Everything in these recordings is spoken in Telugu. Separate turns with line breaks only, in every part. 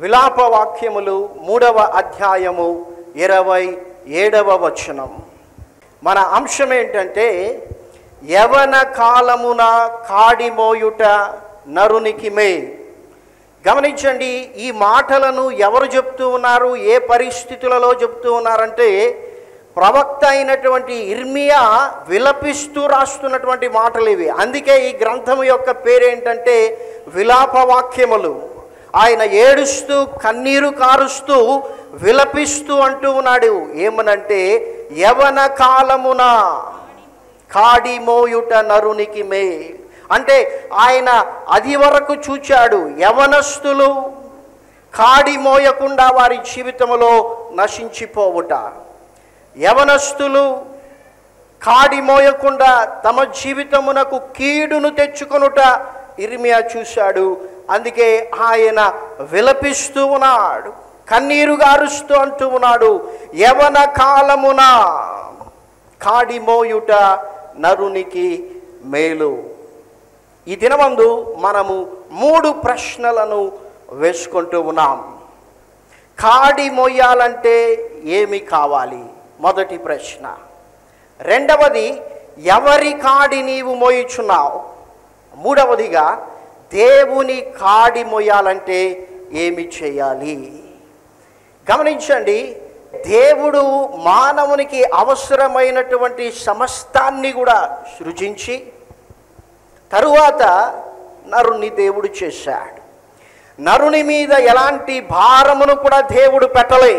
విలాప వాక్యములు మూడవ అధ్యాయము ఇరవై ఏడవ వచనం మన అంశం ఏంటంటే యవన కాలమున కాడిమోయుట నరునికి మే గమనించండి ఈ మాటలను ఎవరు చెప్తూ ఉన్నారు ఏ పరిస్థితులలో చెప్తూ ఉన్నారంటే ప్రవక్త అయినటువంటి ఇర్మియా విలపిస్తూ రాస్తున్నటువంటి మాటలు ఇవి అందుకే ఈ గ్రంథం యొక్క పేరేంటంటే విలాప వాక్యములు ఆయన ఏడుస్తూ కన్నీరు కారుస్తూ విలపిస్తూ అంటూ ఉన్నాడు ఏమనంటే యవన కాలమున కాడిమోయుట నరునికి మే అంటే ఆయన అది వరకు చూచాడు యవనస్తులు కాడి మోయకుండా వారి జీవితంలో నశించిపోవుట యవనస్తులు కాడి మోయకుండా తమ జీవితమునకు కీడును తెచ్చుకొనుట ఇర్మియా చూశాడు అందుకే ఆయన విలపిస్తూ ఉన్నాడు కన్నీరు గారుస్తూ అంటూ ఉన్నాడు యవన కాలమున కాడి మోయుట నరునికి మేలు ఈ దినమందు మనము మూడు ప్రశ్నలను వేసుకుంటూ ఉన్నాం కాడి మోయాలంటే ఏమి కావాలి మొదటి ప్రశ్న రెండవది ఎవరి కాడి నీవు మోయిచున్నావు మూడవదిగా దేవుని కాడి మోయాలంటే ఏమి చేయాలి గమనించండి దేవుడు మానవునికి అవసరమైనటువంటి సమస్తాన్ని కూడా సృజించి తరువాత నరుణ్ణి దేవుడు చేశాడు నరుని మీద ఎలాంటి భారమును కూడా దేవుడు పెట్టలే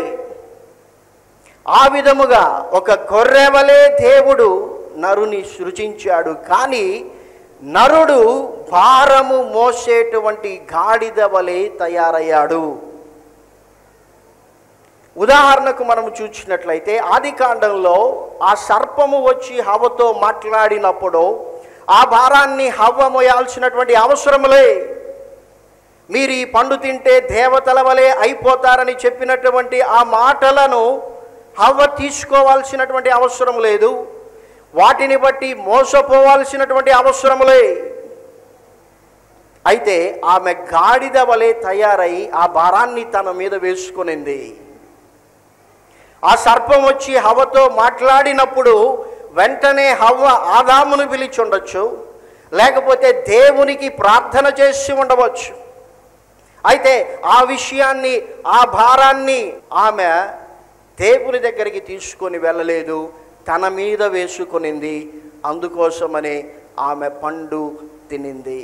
ఆ విధముగా ఒక గొర్రెవలే దేవుడు నరుని సృజించాడు కానీ నరుడు భారము మోసేటువంటి గాడిద వలె తయారయ్యాడు ఉదాహరణకు మనం చూసినట్లయితే ఆది కాండంలో ఆ సర్పము వచ్చి హవతో మాట్లాడినప్పుడు ఆ భారాన్ని హవ్వ మోయాల్సినటువంటి అవసరములే మీరు ఈ పండు తింటే దేవతల వలె అయిపోతారని చెప్పినటువంటి ఆ మాటలను హవ్వ తీసుకోవాల్సినటువంటి అవసరం లేదు వాటిని బట్టి మోసపోవాల్సినటువంటి అవసరములే అయితే ఆమె గాడిద వలె తయారై ఆ భారాన్ని తన మీద వేసుకునింది ఆ సర్పం వచ్చి హవ్వతో మాట్లాడినప్పుడు వెంటనే హవ్వ ఆదామును పిలిచి ఉండొచ్చు లేకపోతే దేవునికి ప్రార్థన చేసి ఉండవచ్చు అయితే ఆ విషయాన్ని ఆ భారాన్ని ఆమె దేవుని దగ్గరికి తీసుకొని వెళ్ళలేదు తన మీద వేసుకొనింది అందుకోసమనే ఆమె పండు తినింది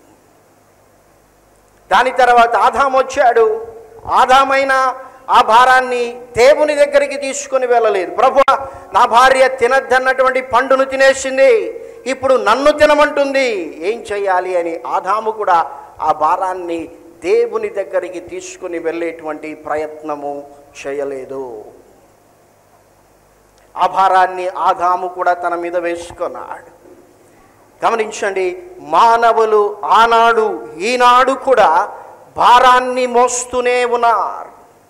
దాని తర్వాత ఆదాం వచ్చాడు ఆదామైన ఆ భారాన్ని దేవుని దగ్గరికి తీసుకొని వెళ్ళలేదు ప్రభు నా భార్య తినద్దన్నటువంటి పండును తినేసింది ఇప్పుడు నన్ను తినమంటుంది ఏం చేయాలి అని ఆదాము కూడా ఆ భారాన్ని దేవుని దగ్గరికి తీసుకుని వెళ్ళేటువంటి ప్రయత్నము చేయలేదు ఆ భారాన్ని ఆదాము కూడా తన మీద వేసుకున్నాడు గమనించండి మానవులు ఆనాడు ఈనాడు కూడా భారాన్ని మోస్తూనే ఉన్నారు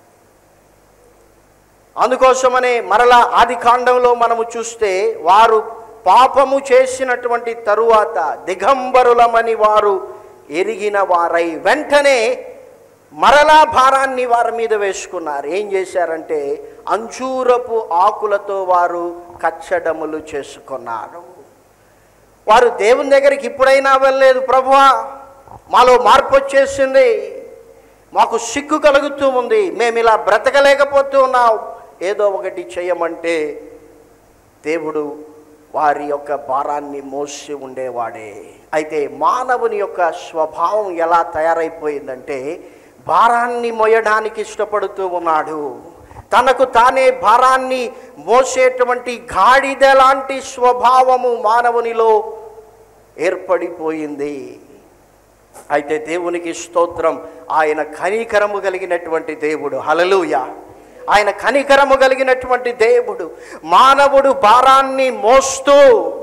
అందుకోసమనే మరలా ఆది కాండంలో మనము చూస్తే వారు పాపము చేసినటువంటి తరువాత దిగంబరులమని వారు ఎరిగిన వారై వెంటనే మరలా భారాన్ని వారి మీద వేసుకున్నారు ఏం చేశారంటే అంజూరపు ఆకులతో వారు కచ్చడములు చేసుకున్నారు వారు దేవుని దగ్గరికి ఇప్పుడైనా వెళ్ళలేదు ప్రభువా మాలో మార్పు వచ్చేసింది మాకు సిగ్గు కలుగుతూ ఉంది మేము ఇలా బ్రతకలేకపోతూ ఉన్నాం ఏదో ఒకటి చేయమంటే దేవుడు వారి యొక్క భారాన్ని మోసి ఉండేవాడే అయితే మానవుని యొక్క స్వభావం ఎలా తయారైపోయిందంటే భారాన్ని మోయడానికి ఇష్టపడుతూ ఉన్నాడు తనకు తానే భారాన్ని మోసేటువంటి గాడిద లాంటి స్వభావము మానవునిలో ఏర్పడిపోయింది అయితే దేవునికి స్తోత్రం ఆయన కనికరము కలిగినటువంటి దేవుడు హలలుయ ఆయన కనికరము కలిగినటువంటి దేవుడు మానవుడు భారాన్ని మోస్తూ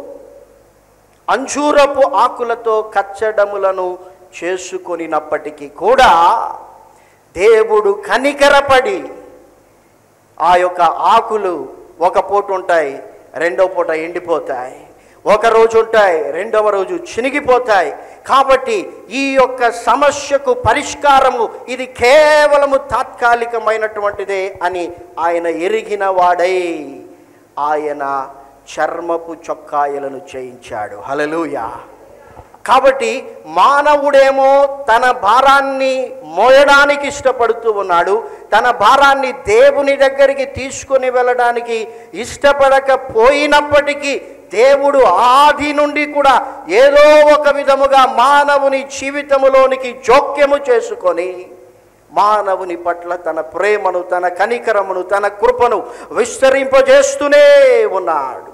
అంజూరపు ఆకులతో కచ్చడములను చేసుకొనినప్పటికీ కూడా దేవుడు కనికరపడి ఆ యొక్క ఆకులు ఒక పూట ఉంటాయి రెండో పూట ఎండిపోతాయి ఒక రోజు ఉంటాయి రెండవ రోజు చినిగిపోతాయి కాబట్టి ఈ యొక్క సమస్యకు పరిష్కారము ఇది కేవలము తాత్కాలికమైనటువంటిదే అని ఆయన ఎరిగిన వాడై ఆయన చర్మపు చొక్కాయలను చేయించాడు హలలుయా కాబట్టి మానవుడేమో తన భారాన్ని మోయడానికి ఇష్టపడుతూ ఉన్నాడు తన భారాన్ని దేవుని దగ్గరికి తీసుకొని వెళ్ళడానికి ఇష్టపడకపోయినప్పటికీ దేవుడు ఆది నుండి కూడా ఏదో ఒక విధముగా మానవుని జీవితములోనికి జోక్యము చేసుకొని మానవుని పట్ల తన ప్రేమను తన కనికరమును తన కృపను విస్తరింపజేస్తూనే ఉన్నాడు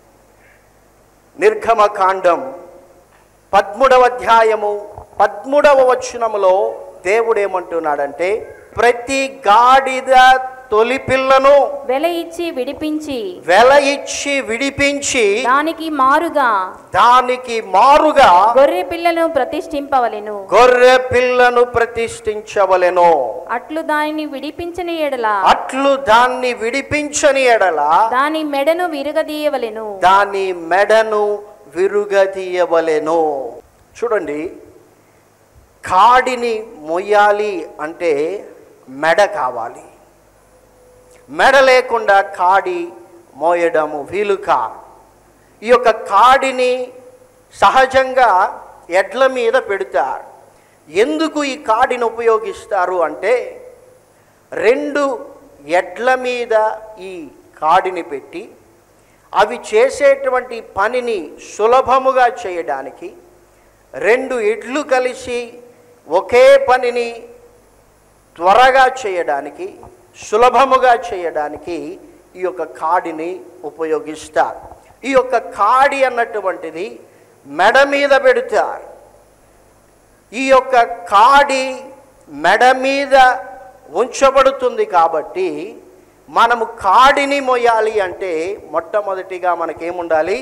నిర్గమకాండం పద్మూడవ అధ్యాయము పద్మూడవ వచనములో దేవుడు ఏమంటున్నాడంటే ప్రతి గాడిద తొలి పిల్లను
వెల ఇచ్చి విడిపించి
వెల ఇచ్చి విడిపించి
దానికి మారుగా
దానికి మారుగా
గొర్రె పిల్లను ప్రతిష్ఠింపవలెను
గొర్రె పిల్లను ప్రతిష్ఠించవలెను
అట్లు దానిని విడిపించని ఎడల
అట్లు దాన్ని విడిపించని ఎడల
దాని మెడను విరగదీయవలెను
దాని మెడను విరుగదీయవలెను చూడండి కాడిని మొయ్యాలి అంటే మెడ కావాలి మెడ లేకుండా కాడి మోయడము వీలు కా ఈ యొక్క కాడిని సహజంగా ఎడ్ల మీద పెడతారు ఎందుకు ఈ కాడిని ఉపయోగిస్తారు అంటే రెండు ఎడ్ల మీద ఈ కాడిని పెట్టి అవి చేసేటువంటి పనిని సులభముగా చేయడానికి రెండు ఎడ్లు కలిసి ఒకే పనిని త్వరగా చేయడానికి సులభముగా చేయడానికి ఈ యొక్క కాడిని ఉపయోగిస్తారు ఈ యొక్క కాడి అన్నటువంటిది మెడ మీద పెడతారు ఈ యొక్క కాడి మెడ మీద ఉంచబడుతుంది కాబట్టి మనము కాడిని మొయ్యాలి అంటే మొట్టమొదటిగా మనకేముండాలి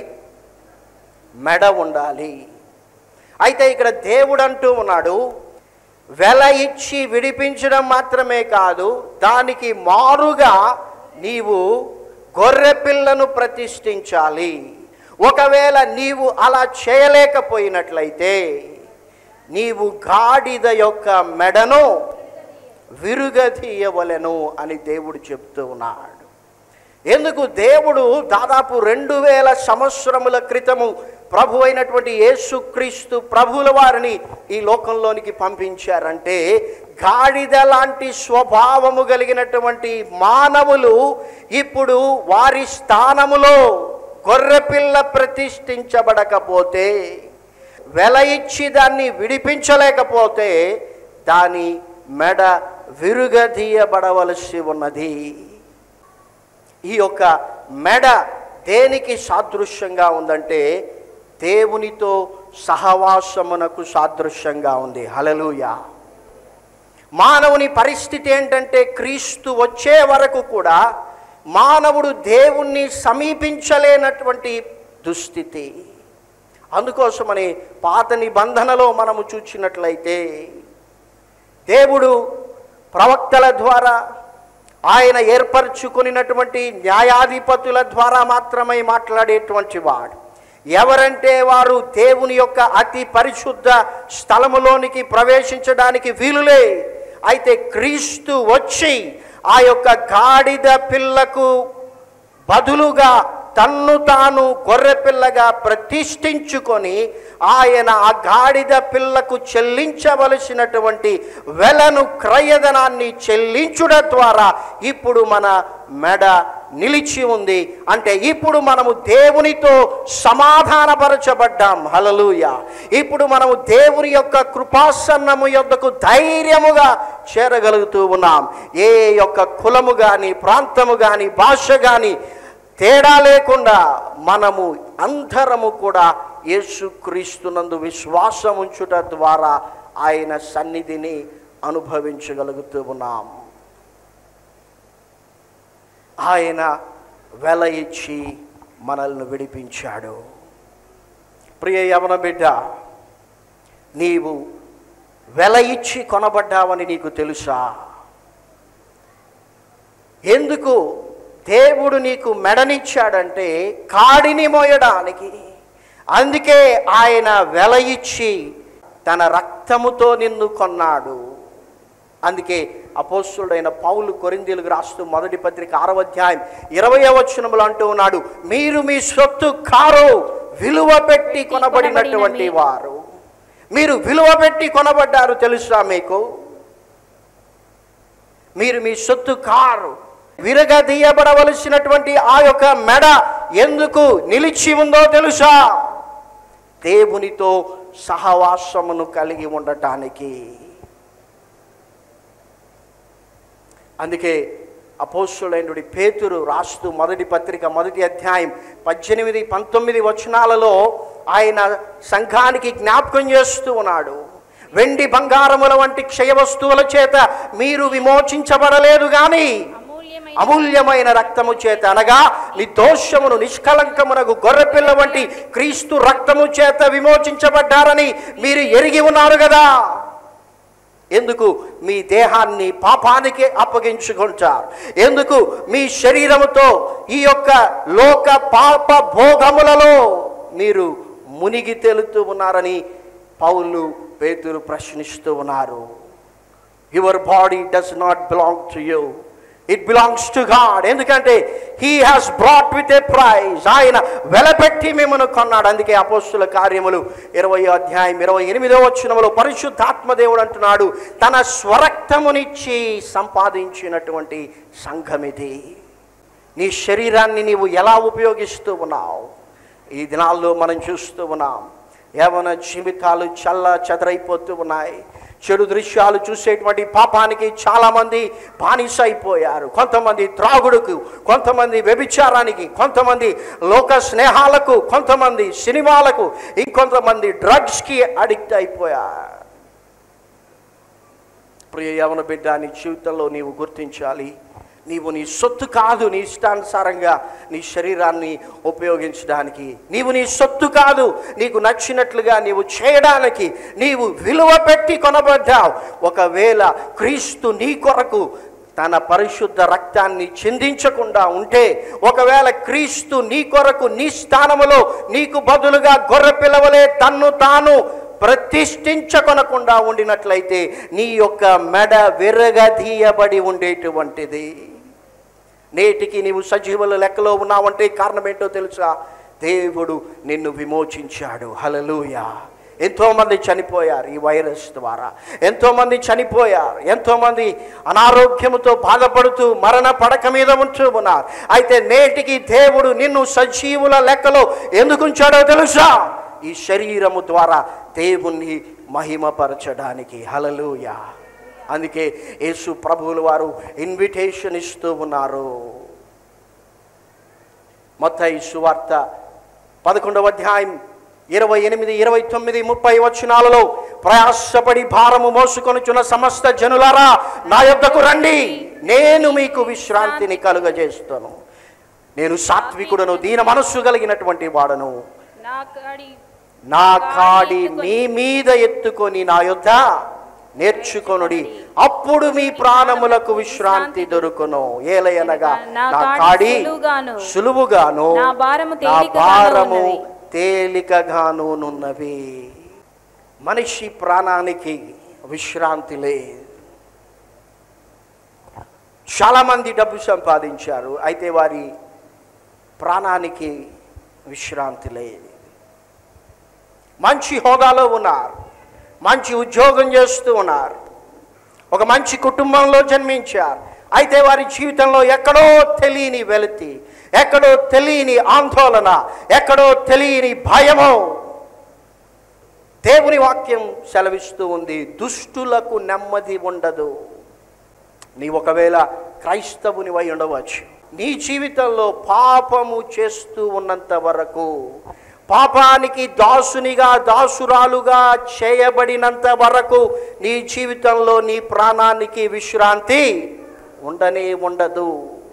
మెడ ఉండాలి అయితే ఇక్కడ దేవుడు అంటూ ఉన్నాడు వెల ఇచ్చి విడిపించడం మాత్రమే కాదు దానికి మారుగా నీవు గొర్రె పిల్లను ప్రతిష్ఠించాలి ఒకవేళ నీవు అలా చేయలేకపోయినట్లయితే నీవు గాడిద యొక్క మెడను విరుగదీయవలెను అని దేవుడు చెప్తూ ఉన్నాడు ఎందుకు దేవుడు దాదాపు రెండు వేల సంవత్సరముల క్రితము ప్రభు అయినటువంటి యేసుక్రీస్తు ప్రభుల వారిని ఈ లోకంలోనికి పంపించారంటే గాడిద లాంటి స్వభావము కలిగినటువంటి మానవులు ఇప్పుడు వారి స్థానములో గొర్రెపిల్ల ప్రతిష్ఠించబడకపోతే వెల ఇచ్చి దాన్ని విడిపించలేకపోతే దాని మెడ విరుగదీయబడవలసి ఉన్నది ఈ యొక్క మెడ దేనికి సాదృశ్యంగా ఉందంటే దేవునితో సహవాసమునకు సాదృశ్యంగా ఉంది హలలుయా మానవుని పరిస్థితి ఏంటంటే క్రీస్తు వచ్చే వరకు కూడా మానవుడు దేవుణ్ణి సమీపించలేనటువంటి దుస్థితి అందుకోసమని పాత నిబంధనలో మనము చూచినట్లయితే దేవుడు ప్రవక్తల ద్వారా ఆయన ఏర్పరచుకున్నటువంటి న్యాయాధిపతుల ద్వారా మాత్రమే మాట్లాడేటువంటి వాడు ఎవరంటే వారు దేవుని యొక్క అతి పరిశుద్ధ స్థలములోనికి ప్రవేశించడానికి వీలులే అయితే క్రీస్తు వచ్చి ఆ యొక్క గాడిద పిల్లకు బదులుగా తన్ను తాను గొర్రెపిల్లగా ప్రతిష్ఠించుకొని ఆయన ఆ గాడిద పిల్లకు చెల్లించవలసినటువంటి వెలను క్రయధనాన్ని చెల్లించుట ద్వారా ఇప్పుడు మన మెడ నిలిచి ఉంది అంటే ఇప్పుడు మనము దేవునితో సమాధానపరచబడ్డాం హలలుయ ఇప్పుడు మనము దేవుని యొక్క కృపాసన్నము యొద్దకు ధైర్యముగా చేరగలుగుతూ ఉన్నాం ఏ యొక్క కులము కానీ ప్రాంతము కానీ భాష కానీ తేడా లేకుండా మనము అందరము కూడా యేసుక్రీస్తునందు విశ్వాసం ఉంచుట ద్వారా ఆయన సన్నిధిని అనుభవించగలుగుతూ ఉన్నాం ఆయన వెల ఇచ్చి మనల్ని విడిపించాడు ప్రియ యవన బిడ్డ నీవు వెల ఇచ్చి కొనబడ్డావని నీకు తెలుసా ఎందుకు దేవుడు నీకు మెడనిచ్చాడంటే కాడిని మోయడానికి అందుకే ఆయన వెల ఇచ్చి తన రక్తముతో నిన్ను కొన్నాడు అందుకే అపోస్తుడైన పౌలు కొరిందీలకు రాస్తూ మొదటి పత్రిక ఆరవ అధ్యాయం ఇరవై వచనములు అంటూ ఉన్నాడు మీరు మీ సొత్తు కారు విలువ పెట్టి కొనబడినటువంటి వారు మీరు విలువ పెట్టి కొనబడ్డారు తెలుసా మీకు మీరు మీ సొత్తు కారు విరగదీయబడవలసినటువంటి ఆ యొక్క మెడ ఎందుకు నిలిచి ఉందో తెలుసా దేవునితో సహవాసమును కలిగి ఉండటానికి అందుకే అపోస్తులైనటువంటి పేతురు రాస్తూ మొదటి పత్రిక మొదటి అధ్యాయం పద్దెనిమిది పంతొమ్మిది వచనాలలో ఆయన సంఘానికి జ్ఞాపకం చేస్తూ ఉన్నాడు వెండి బంగారముల వంటి క్షయ వస్తువుల చేత మీరు విమోచించబడలేదు కానీ
అమూల్యమైన
అమూల్యమైన రక్తము చేత అనగా నిర్దోషమును నిష్కలంకమునకు గొర్రెపిల్ల వంటి క్రీస్తు రక్తము చేత విమోచించబడ్డారని మీరు ఎరిగి ఉన్నారు కదా ఎందుకు మీ దేహాన్ని పాపానికి అప్పగించుకుంటారు ఎందుకు మీ శరీరముతో ఈ యొక్క లోక పాప భోగములలో మీరు మునిగి తేలుతూ ఉన్నారని పౌలు పేతురు ప్రశ్నిస్తూ ఉన్నారు your body does not belong to you it belongs to God ఎందుకంటే he has brought with a price ఆయన వెలపెట్టి మిమ్మల్ని కొన్నాడు అందుకే అపోస్తుల కార్యములు ఇరవై అధ్యాయం ఇరవై ఎనిమిదో వచ్చినములో పరిశుద్ధాత్మ దేవుడు అంటున్నాడు తన స్వరక్తమునిచ్చి సంపాదించినటువంటి సంఘమిది నీ శరీరాన్ని నీవు ఎలా ఉపయోగిస్తూ ఉన్నావు ఈ దినాల్లో మనం చూస్తూ ఉన్నాం యవన జీవితాలు చల్ల చెదరైపోతూ ఉన్నాయి చెడు దృశ్యాలు చూసేటువంటి పాపానికి చాలామంది బానిస అయిపోయారు కొంతమంది త్రాగుడుకు కొంతమంది వ్యభిచారానికి కొంతమంది లోక స్నేహాలకు కొంతమంది సినిమాలకు ఇంకొంతమంది డ్రగ్స్కి అడిక్ట్ అయిపోయారు ప్రియ యవన బిడ్డ నీ జీవితంలో నీవు గుర్తించాలి నీవు నీ సొత్తు కాదు నీ ఇష్టానుసారంగా నీ శరీరాన్ని ఉపయోగించడానికి నీవు నీ సొత్తు కాదు నీకు నచ్చినట్లుగా నీవు చేయడానికి నీవు విలువ పెట్టి కొనబడ్డావు ఒకవేళ క్రీస్తు నీ కొరకు తన పరిశుద్ధ రక్తాన్ని చిందించకుండా ఉంటే ఒకవేళ క్రీస్తు నీ కొరకు నీ స్థానములో నీకు బదులుగా గొర్రె పిలవలే తన్ను తాను ప్రతిష్ఠించకొనకుండా ఉండినట్లయితే నీ యొక్క మెడ విరగదీయబడి ఉండేటువంటిది నేటికి నీవు సజీవుల లెక్కలో ఉన్నావంటే కారణం ఏంటో తెలుసా దేవుడు నిన్ను విమోచించాడు హలలుయా ఎంతోమంది చనిపోయారు ఈ వైరస్ ద్వారా ఎంతోమంది చనిపోయారు ఎంతోమంది అనారోగ్యముతో బాధపడుతూ మరణ పడక మీద ఉంటూ ఉన్నారు అయితే నేటికి దేవుడు నిన్ను సజీవుల లెక్కలో ఎందుకు ఉంచాడో తెలుసా ఈ శరీరము ద్వారా దేవుణ్ణి మహిమపరచడానికి హలలుయా అందుకే యేసు ప్రభువుల వారు ఇన్విటేషన్ ఇస్తూ ఉన్నారు మత్తయి సువార్త పదకొండవ అధ్యాయం ఇరవై ఎనిమిది ఇరవై తొమ్మిది ముప్పై వచనాలలో ప్రయాసపడి భారము మోసుకొనుచున్న సమస్త జనులారా నా యొద్దకు రండి నేను మీకు విశ్రాంతిని కలుగజేస్తాను నేను సాత్వికుడను దీన మనస్సు కలిగినటువంటి వాడను
నా కాడి
నా కాడి మీ మీద ఎత్తుకొని నా యొద్ద నేర్చుకొనుడి అప్పుడు మీ ప్రాణములకు విశ్రాంతి దొరుకును ఏలయనగా
నా
నా
కాడి
కాడి
సులువుగాను,
సులువుగాను
నా భారము
నా
తేలికగాను
భారము
ఉన్నవి.
తేలికగాను నున్నవి మనిషి ప్రాణానికి విశ్రాంతి లేదు చాలామంది డబ్బు సంపాదించారు అయితే వారి ప్రాణానికి విశ్రాంతి లేదు మంచి హోదాలో ఉన్నారు మంచి ఉద్యోగం చేస్తూ ఉన్నారు ఒక మంచి కుటుంబంలో జన్మించారు అయితే వారి జీవితంలో ఎక్కడో తెలియని వెలితి ఎక్కడో తెలియని ఆందోళన ఎక్కడో తెలియని భయము దేవుని వాక్యం సెలవిస్తూ ఉంది దుష్టులకు నెమ్మది ఉండదు నీ ఒకవేళ క్రైస్తవుని వై ఉండవచ్చు నీ జీవితంలో పాపము చేస్తూ ఉన్నంత వరకు పాపానికి దాసునిగా దాసురాలుగా చేయబడినంత వరకు నీ జీవితంలో నీ ప్రాణానికి విశ్రాంతి ఉండనే ఉండదు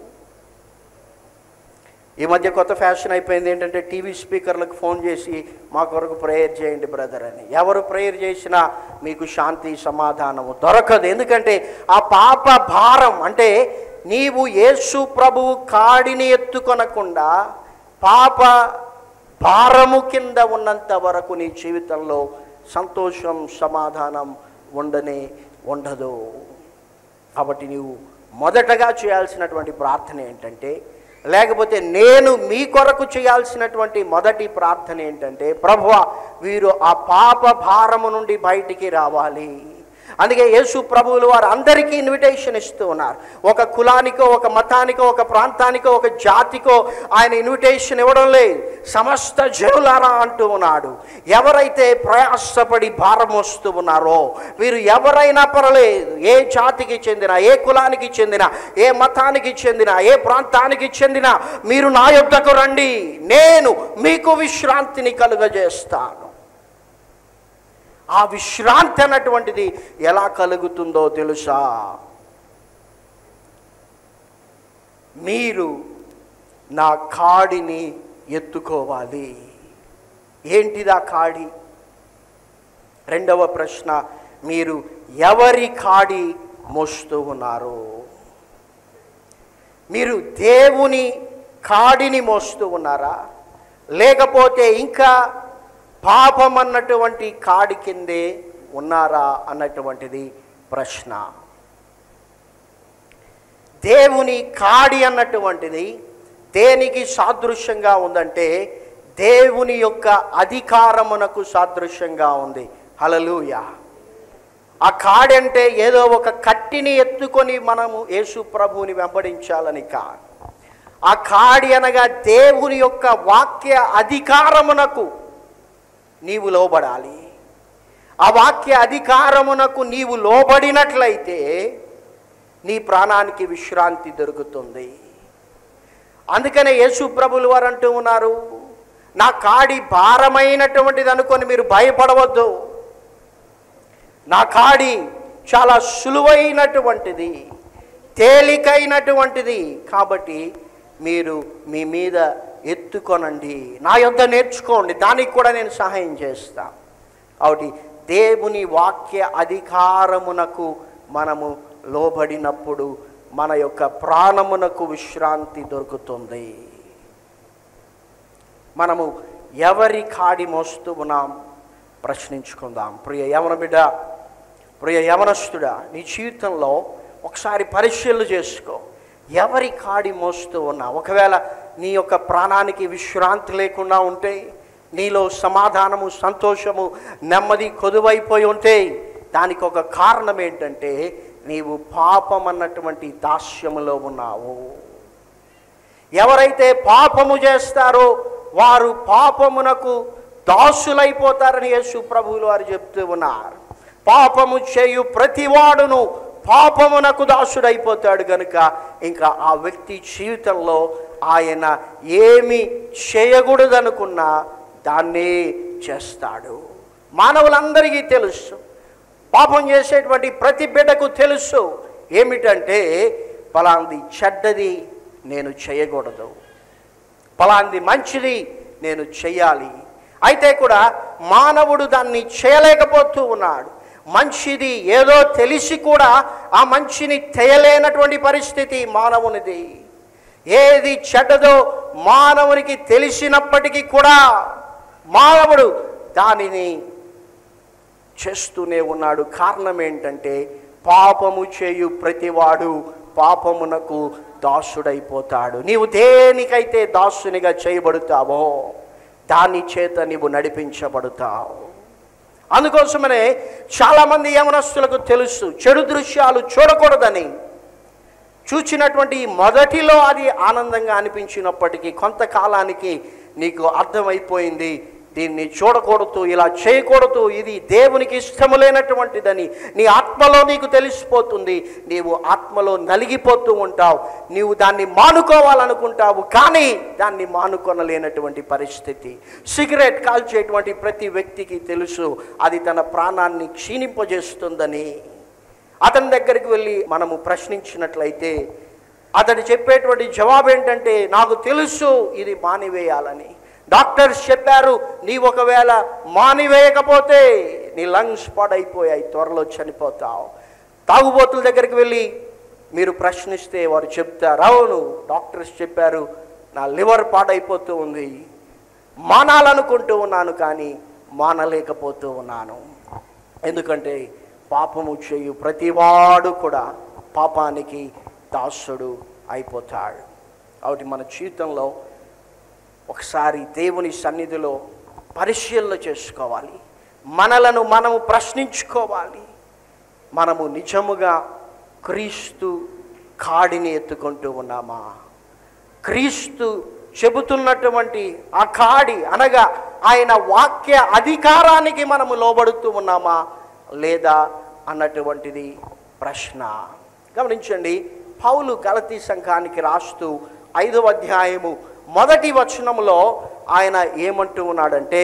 ఈ మధ్య కొత్త ఫ్యాషన్ అయిపోయింది ఏంటంటే టీవీ స్పీకర్లకు ఫోన్ చేసి మా కొరకు ప్రేయర్ చేయండి బ్రదర్ అని ఎవరు ప్రేయర్ చేసినా మీకు శాంతి సమాధానము దొరకదు ఎందుకంటే ఆ పాప భారం అంటే నీవు యేసు ప్రభువు కాడిని ఎత్తుకొనకుండా పాప భారము కింద ఉన్నంత వరకు నీ జీవితంలో సంతోషం సమాధానం ఉండనే ఉండదు కాబట్టి నీవు మొదటగా చేయాల్సినటువంటి ప్రార్థన ఏంటంటే లేకపోతే నేను మీ కొరకు చేయాల్సినటువంటి మొదటి ప్రార్థన ఏంటంటే ప్రభువ వీరు ఆ పాప భారము నుండి బయటికి రావాలి అందుకే యేసు ప్రభువులు వారు అందరికీ ఇన్విటేషన్ ఇస్తూ ఉన్నారు ఒక కులానికో ఒక మతానికో ఒక ప్రాంతానికో ఒక జాతికో ఆయన ఇన్విటేషన్ ఇవ్వడం లేదు సమస్త జనులారా అంటూ ఉన్నాడు ఎవరైతే ప్రయాసపడి భారం వస్తూ ఉన్నారో వీరు ఎవరైనా పర్లేదు ఏ జాతికి చెందిన ఏ కులానికి చెందిన ఏ మతానికి చెందిన ఏ ప్రాంతానికి చెందిన మీరు నా యొద్దకు రండి నేను మీకు విశ్రాంతిని కలుగజేస్తాను ఆ విశ్రాంతి అన్నటువంటిది ఎలా కలుగుతుందో తెలుసా మీరు నా కాడిని ఎత్తుకోవాలి ఏంటిది ఆ కాడి రెండవ ప్రశ్న మీరు ఎవరి కాడి మోస్తూ ఉన్నారు మీరు దేవుని కాడిని మోస్తూ ఉన్నారా లేకపోతే ఇంకా పాపం అన్నటువంటి కాడి కిందే ఉన్నారా అన్నటువంటిది ప్రశ్న దేవుని కాడి అన్నటువంటిది దేనికి సాదృశ్యంగా ఉందంటే దేవుని యొక్క అధికారమునకు సాదృశ్యంగా ఉంది హలలుయ ఆ కాడి అంటే ఏదో ఒక కట్టిని ఎత్తుకొని మనము యేసు ప్రభువుని వెంబడించాలని కాదు ఆ కాడి అనగా దేవుని యొక్క వాక్య అధికారమునకు నీవు లోబడాలి ఆ వాక్య అధికారమునకు నీవు లోబడినట్లయితే నీ ప్రాణానికి విశ్రాంతి దొరుకుతుంది అందుకనే యేసు ప్రభులు వారు అంటూ ఉన్నారు నా కాడి భారమైనటువంటిది అనుకొని మీరు భయపడవద్దు నా కాడి చాలా సులువైనటువంటిది తేలికైనటువంటిది కాబట్టి మీరు మీ మీద ఎత్తుకొనండి నా యొద్ద నేర్చుకోండి దానికి కూడా నేను సహాయం చేస్తా కాబట్టి దేవుని వాక్య అధికారమునకు మనము లోబడినప్పుడు మన యొక్క ప్రాణమునకు విశ్రాంతి దొరుకుతుంది మనము ఎవరి కాడి మోస్తూ ఉన్నాం ప్రశ్నించుకుందాం ప్రియ యవన బిడ్డ ప్రియ యవనస్తుడా నీ జీవితంలో ఒకసారి పరిశీలన చేసుకో ఎవరి కాడి మోస్తూ ఉన్నా ఒకవేళ నీ యొక్క ప్రాణానికి విశ్రాంతి లేకుండా ఉంటే నీలో సమాధానము సంతోషము నెమ్మది కొదువైపోయి ఉంటే దానికి ఒక కారణం ఏంటంటే నీవు పాపం అన్నటువంటి దాస్యములో ఉన్నావు ఎవరైతే పాపము చేస్తారో వారు పాపమునకు దాసులైపోతారని యేసు ప్రభువులు వారు చెప్తూ ఉన్నారు పాపము చేయు ప్రతివాడును పాపమునకు దాసుడైపోతాడు గనుక ఇంకా ఆ వ్యక్తి జీవితంలో ఆయన ఏమి చేయకూడదనుకున్నా దాన్నే చేస్తాడు మానవులందరికీ తెలుసు పాపం చేసేటువంటి ప్రతి బిడ్డకు తెలుసు ఏమిటంటే పలాంది చెడ్డది నేను చేయకూడదు పలాంది మంచిది నేను చేయాలి అయితే కూడా మానవుడు దాన్ని చేయలేకపోతూ ఉన్నాడు మంచిది ఏదో తెలిసి కూడా ఆ మంచిని చేయలేనటువంటి పరిస్థితి మానవునిది ఏది చెడ్డదో మానవునికి తెలిసినప్పటికీ కూడా మానవుడు దానిని చేస్తూనే ఉన్నాడు కారణం ఏంటంటే పాపము చేయు ప్రతివాడు పాపమునకు దాసుడైపోతాడు నీవు దేనికైతే దాసునిగా చేయబడుతావో దాని చేత నీవు నడిపించబడతావు అందుకోసమనే చాలామంది యమనస్తులకు తెలుసు చెడు దృశ్యాలు చూడకూడదని చూచినటువంటి ఈ మొదటిలో అది ఆనందంగా అనిపించినప్పటికీ కొంతకాలానికి నీకు అర్థమైపోయింది దీన్ని చూడకూడదు ఇలా చేయకూడదు ఇది దేవునికి ఇష్టము లేనటువంటిదని నీ ఆత్మలో నీకు తెలిసిపోతుంది నీవు ఆత్మలో నలిగిపోతూ ఉంటావు నీవు దాన్ని మానుకోవాలనుకుంటావు కానీ దాన్ని మానుకొనలేనటువంటి పరిస్థితి సిగరెట్ కాల్చేటువంటి ప్రతి వ్యక్తికి తెలుసు అది తన ప్రాణాన్ని క్షీణింపజేస్తుందని అతని దగ్గరికి వెళ్ళి మనము ప్రశ్నించినట్లయితే అతడు చెప్పేటువంటి జవాబు ఏంటంటే నాకు తెలుసు ఇది మానివేయాలని డాక్టర్స్ చెప్పారు నీ ఒకవేళ మానివేయకపోతే నీ లంగ్స్ పాడైపోయాయి త్వరలో చనిపోతావు తాగుబోతుల దగ్గరికి వెళ్ళి మీరు ప్రశ్నిస్తే వారు చెప్తారు అవును డాక్టర్స్ చెప్పారు నా లివర్ పాడైపోతూ ఉంది మానాలనుకుంటూ ఉన్నాను కానీ మానలేకపోతూ ఉన్నాను ఎందుకంటే పాపము చేయు ప్రతివాడు కూడా పాపానికి దాసుడు అయిపోతాడు కాబట్టి మన జీవితంలో ఒకసారి దేవుని సన్నిధిలో పరిశీలన చేసుకోవాలి మనలను మనము ప్రశ్నించుకోవాలి మనము నిజముగా క్రీస్తు కాడిని ఎత్తుకుంటూ ఉన్నామా క్రీస్తు చెబుతున్నటువంటి ఆ కాడి అనగా ఆయన వాక్య అధికారానికి మనము లోబడుతూ ఉన్నామా లేదా అన్నటువంటిది ప్రశ్న గమనించండి పౌలు గలతీ సంఘానికి రాస్తూ ఐదవ అధ్యాయము మొదటి వచనములో ఆయన ఏమంటూ ఉన్నాడంటే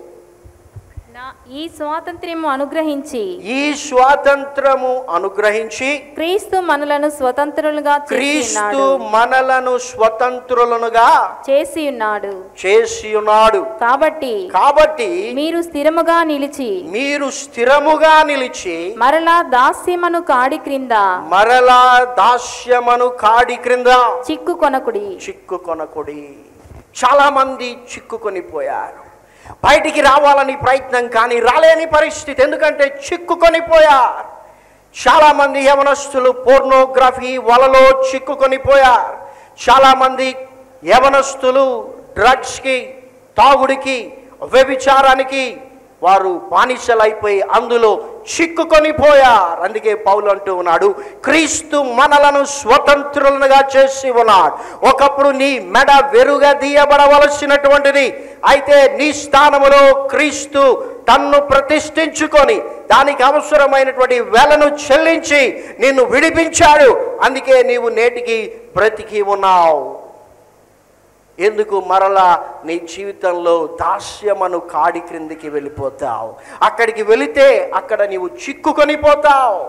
నా ఈ స్వాతంత్ర్యము అనుగ్రహించి
ఈ స్వాతంత్రము అనుగ్రహించి
క్రీస్తు మనలను స్వతంత్రులుగా చేసి
క్రీస్తు
ఉన్నాడు
మనలను స్వతంత్రులనుగా
చేసి ఉన్నాడు
చేసి ఉన్నాడు
కాబట్టి
కాబట్టి
మీరు స్థిరముగా నిలిచి
మీరు స్థిరముగా నిలిచి
మరలా దాస్యమను కాడి క్రింద
మరలా దాస్యమను కాడి క్రింద
చిక్కు కొనకుడి
చిక్కుకొనకుడి చాలా మంది చిక్కుకొని పోయారు బయటికి రావాలని ప్రయత్నం కానీ రాలేని పరిస్థితి ఎందుకంటే చిక్కుకొని పోయారు చాలా మంది యవనస్తులు పోర్నోగ్రఫీ వలలో చిక్కుకొని పోయారు చాలా మంది యవనస్తులు డ్రగ్స్కి తాగుడికి వ్యభిచారానికి వారు బానిసలైపోయి అందులో చిక్కుకొని పోయారు అందుకే పౌలు అంటూ ఉన్నాడు క్రీస్తు మనలను స్వతంత్రులుగా చేసి ఉన్నాడు ఒకప్పుడు నీ మెడ వెరుగా తీయబడవలసినటువంటిది అయితే నీ స్థానములో క్రీస్తు తన్ను ప్రతిష్ఠించుకొని దానికి అవసరమైనటువంటి వెలను చెల్లించి నిన్ను విడిపించాడు అందుకే నీవు నేటికి బ్రతికి ఉన్నావు ఎందుకు మరలా నీ జీవితంలో దాస్యమను కాడి క్రిందికి వెళ్ళిపోతావు అక్కడికి వెళితే అక్కడ నీవు చిక్కుకొని పోతావు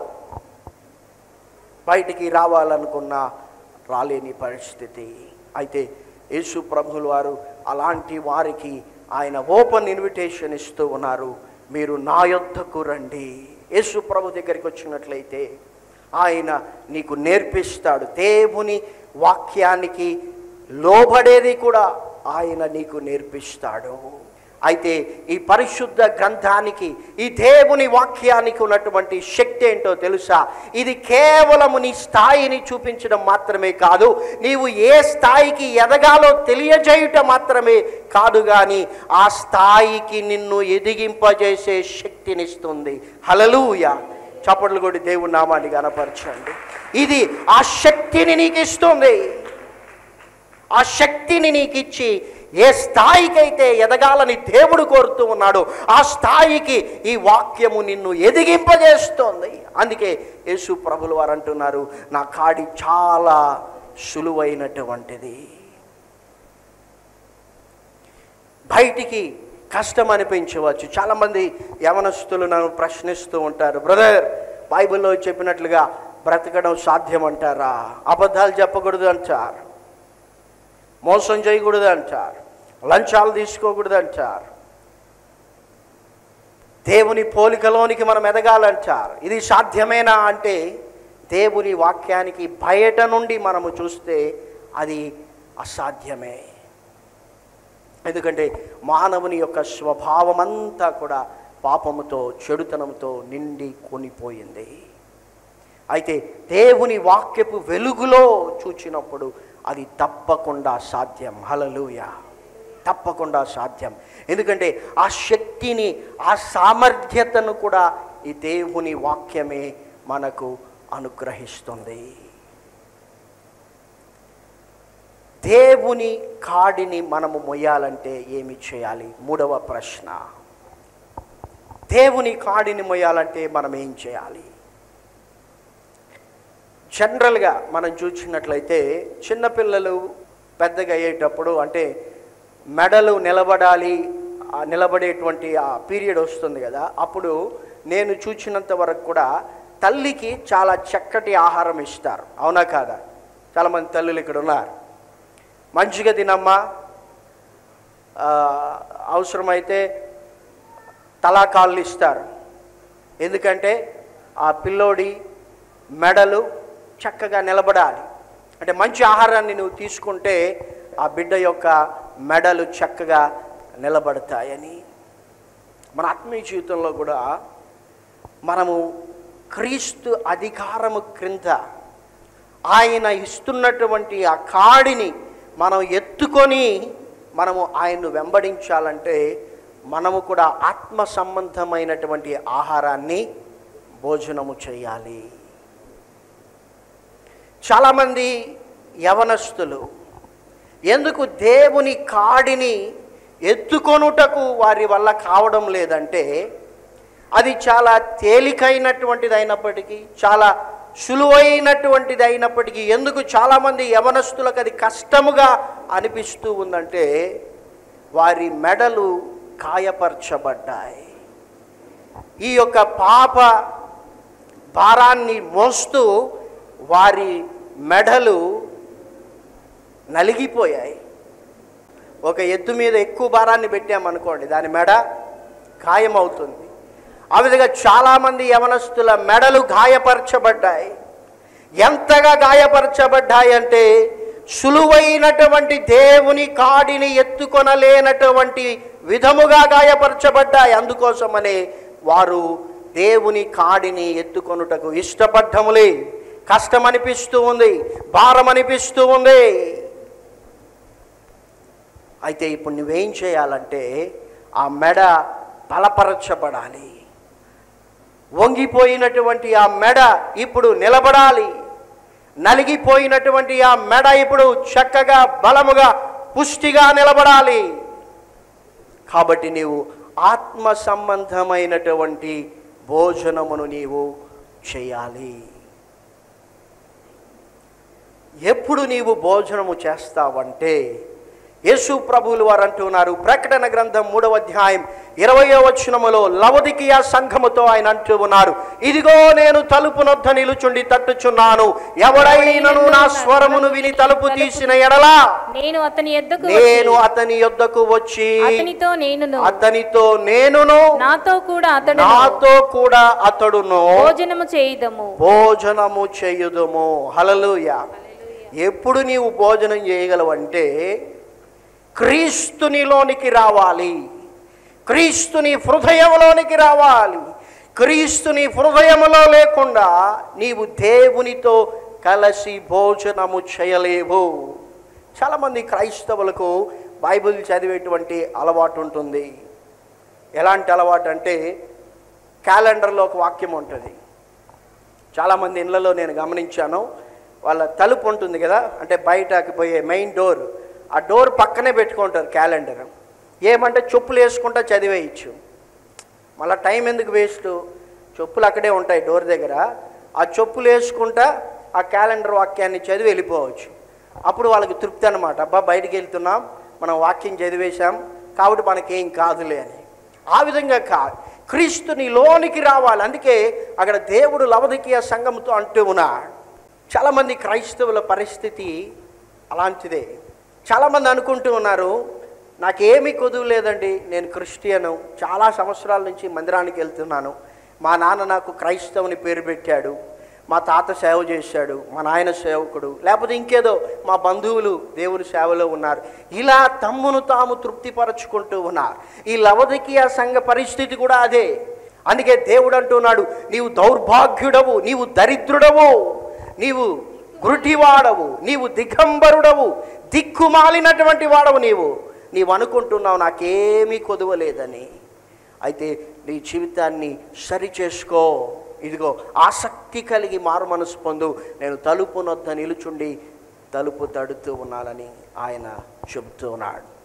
బయటికి రావాలనుకున్నా రాలేని పరిస్థితి అయితే యేసు ప్రభులు వారు అలాంటి వారికి ఆయన ఓపెన్ ఇన్విటేషన్ ఇస్తూ ఉన్నారు మీరు నా యొద్దకు రండి యేసు ప్రభు దగ్గరికి వచ్చినట్లయితే ఆయన నీకు నేర్పిస్తాడు దేవుని వాక్యానికి లోబడేది కూడా ఆయన నీకు నేర్పిస్తాడు అయితే ఈ పరిశుద్ధ గ్రంథానికి ఈ దేవుని వాక్యానికి ఉన్నటువంటి శక్తి ఏంటో తెలుసా ఇది కేవలము నీ స్థాయిని చూపించడం మాత్రమే కాదు నీవు ఏ స్థాయికి ఎదగాలో తెలియజేయుట మాత్రమే కాదు కానీ ఆ స్థాయికి నిన్ను ఎదిగింపజేసే శక్తినిస్తుంది హలలుయ చప్పట్లు కొట్టి దేవుని నామాన్ని గనపరచండి ఇది ఆ శక్తిని నీకు ఇస్తుంది ఆ శక్తిని నీకు ఇచ్చి ఏ స్థాయికైతే ఎదగాలని దేవుడు కోరుతూ ఉన్నాడో ఆ స్థాయికి ఈ వాక్యము నిన్ను ఎదిగింపజేస్తోంది అందుకే యేసు ప్రభులు వారు అంటున్నారు నా కాడి చాలా సులువైనటువంటిది బయటికి కష్టం అనిపించవచ్చు చాలామంది యవనస్తులు నన్ను ప్రశ్నిస్తూ ఉంటారు బ్రదర్ బైబిల్లో చెప్పినట్లుగా బ్రతకడం సాధ్యం అంటారా అబద్ధాలు చెప్పకూడదు అంటారు మోసం చేయకూడదు అంటారు లంచాలు తీసుకోకూడదు అంటారు దేవుని పోలికలోనికి మనం ఎదగాలంటారు ఇది సాధ్యమేనా అంటే దేవుని వాక్యానికి బయట నుండి మనము చూస్తే అది అసాధ్యమే ఎందుకంటే మానవుని యొక్క స్వభావం అంతా కూడా పాపముతో చెడుతనంతో నిండి కొనిపోయింది అయితే దేవుని వాక్యపు వెలుగులో చూచినప్పుడు అది తప్పకుండా సాధ్యం హలలుయ తప్పకుండా సాధ్యం ఎందుకంటే ఆ శక్తిని ఆ సామర్థ్యతను కూడా ఈ దేవుని వాక్యమే మనకు అనుగ్రహిస్తుంది దేవుని కాడిని మనము మొయ్యాలంటే ఏమి చేయాలి మూడవ ప్రశ్న దేవుని కాడిని మొయ్యాలంటే మనం ఏం చేయాలి జనరల్గా మనం చూసినట్లయితే చిన్నపిల్లలు పెద్దగా అయ్యేటప్పుడు అంటే మెడలు నిలబడాలి ఆ నిలబడేటువంటి ఆ పీరియడ్ వస్తుంది కదా అప్పుడు నేను చూసినంత వరకు కూడా తల్లికి చాలా చక్కటి ఆహారం ఇస్తారు అవునా కాదా చాలామంది తల్లులు ఇక్కడ ఉన్నారు మంచిగా తినమ్మా ఆ, అవసరమైతే తలాకాళ్ళు ఇస్తారు ఎందుకంటే ఆ పిల్లోడి మెడలు చక్కగా నిలబడాలి అంటే మంచి ఆహారాన్ని నువ్వు తీసుకుంటే ఆ బిడ్డ యొక్క మెడలు చక్కగా నిలబడతాయని మన ఆత్మీయ జీవితంలో కూడా మనము క్రీస్తు అధికారము క్రింద ఆయన ఇస్తున్నటువంటి ఆ కాడిని మనం ఎత్తుకొని మనము ఆయన్ను వెంబడించాలంటే మనము కూడా ఆత్మ సంబంధమైనటువంటి ఆహారాన్ని భోజనము చేయాలి చాలామంది యవనస్తులు ఎందుకు దేవుని కాడిని ఎత్తుకొనుటకు వారి వల్ల కావడం లేదంటే అది చాలా తేలికైనటువంటిది అయినప్పటికీ చాలా సులువైనటువంటిది అయినప్పటికీ ఎందుకు చాలామంది యవనస్తులకు అది కష్టముగా అనిపిస్తూ ఉందంటే వారి మెడలు గాయపరచబడ్డాయి ఈ యొక్క పాప భారాన్ని మోస్తూ వారి మెడలు నలిగిపోయాయి ఒక ఎద్దు మీద ఎక్కువ భారాన్ని పెట్టామనుకోండి దాని మెడ గాయమవుతుంది ఆ విధంగా చాలామంది యవనస్తుల మెడలు గాయపరచబడ్డాయి ఎంతగా గాయపరచబడ్డాయి అంటే సులువైనటువంటి దేవుని కాడిని ఎత్తుకొనలేనటువంటి విధముగా గాయపరచబడ్డాయి అందుకోసమనే వారు దేవుని కాడిని ఎత్తుకొనుటకు ఇష్టపడ్డములే కష్టం అనిపిస్తూ ఉంది భారం అనిపిస్తూ ఉంది అయితే ఇప్పుడు నువ్వేం చేయాలంటే ఆ మెడ బలపరచబడాలి వంగిపోయినటువంటి ఆ మెడ ఇప్పుడు నిలబడాలి నలిగిపోయినటువంటి ఆ మెడ ఇప్పుడు చక్కగా బలముగా పుష్టిగా నిలబడాలి కాబట్టి నీవు ఆత్మ సంబంధమైనటువంటి భోజనమును నీవు చేయాలి ఎప్పుడు నీవు భోజనము చేస్తావంటే యేసు ప్రభువులు వారు అంటున్నారు ప్రకటన గ్రంథం మూడవ అధ్యాయం ఇరవయో వచనములో లవదికియా సంఘముతో ఆయన అంటూ ఉన్నారు ఇదిగో నేను తలుపు నొద్ద నిలుచుండి తట్టుచున్నాను ఎవడైనను నా స్వరమును విని తలుపు తీసిన ఎడలా
నేను అతని ఎద్దకు
నేను అతని యొద్దకు వచ్చి
అతనితో నేనును
అతనితో నేనును
నాతో కూడా అతడు
నాతో కూడా అతడును
భోజనము చేయుదము
భోజనము చేయుదుము హలలుయ ఎప్పుడు నీవు భోజనం చేయగలవంటే క్రీస్తునిలోనికి రావాలి క్రీస్తుని హృదయంలోనికి రావాలి క్రీస్తుని హృదయములో లేకుండా నీవు దేవునితో కలిసి భోజనము చేయలేవు చాలామంది క్రైస్తవులకు బైబిల్ చదివేటువంటి అలవాటు ఉంటుంది ఎలాంటి అలవాటు అంటే క్యాలెండర్లో ఒక వాక్యం ఉంటుంది చాలామంది ఇళ్ళలో నేను గమనించాను వాళ్ళ తలుపు ఉంటుంది కదా అంటే బయటకు పోయే మెయిన్ డోర్ ఆ డోర్ పక్కనే పెట్టుకుంటారు క్యాలెండర్ ఏమంటే చెప్పులు వేసుకుంటా చదివేయచ్చు మళ్ళీ టైం ఎందుకు వేస్ట్ చెప్పులు అక్కడే ఉంటాయి డోర్ దగ్గర ఆ చెప్పులు వేసుకుంటా ఆ క్యాలెండర్ వాక్యాన్ని చదివి వెళ్ళిపోవచ్చు అప్పుడు వాళ్ళకి తృప్తి అనమాట అబ్బా బయటికి వెళ్తున్నాం మనం వాక్యం చదివేశాం కాబట్టి మనకేం కాదులే అని ఆ విధంగా కాదు క్రీస్తుని లోనికి రావాలి అందుకే అక్కడ దేవుడు లవదికీయ సంఘంతో అంటూ ఉన్నాడు చాలామంది క్రైస్తవుల పరిస్థితి అలాంటిదే చాలామంది అనుకుంటూ ఉన్నారు నాకేమీ కొదువు లేదండి నేను క్రిస్టియను చాలా సంవత్సరాల నుంచి మందిరానికి వెళ్తున్నాను మా నాన్న నాకు క్రైస్తవుని పేరు పెట్టాడు మా తాత సేవ చేశాడు మా నాయన సేవకుడు లేకపోతే ఇంకేదో మా బంధువులు దేవుని సేవలో ఉన్నారు ఇలా తమ్మును తాము తృప్తిపరచుకుంటూ ఉన్నారు ఈ లవదికీయ సంఘ పరిస్థితి కూడా అదే అందుకే దేవుడు అంటున్నాడు నీవు దౌర్భాగ్యుడవు నీవు దరిద్రుడవు నీవు గురుటివాడవు నీవు దిగంబరుడవు దిక్కుమాలినటువంటి వాడవు నీవు నీవు అనుకుంటున్నావు నాకేమీ కొదవలేదని అయితే నీ జీవితాన్ని సరి చేసుకో ఇదిగో ఆసక్తి కలిగి మారు మనసు పొందు నేను తలుపు నొద్ద నిలుచుండి తలుపు తడుతూ ఉన్నానని ఆయన చెబుతూ ఉన్నాడు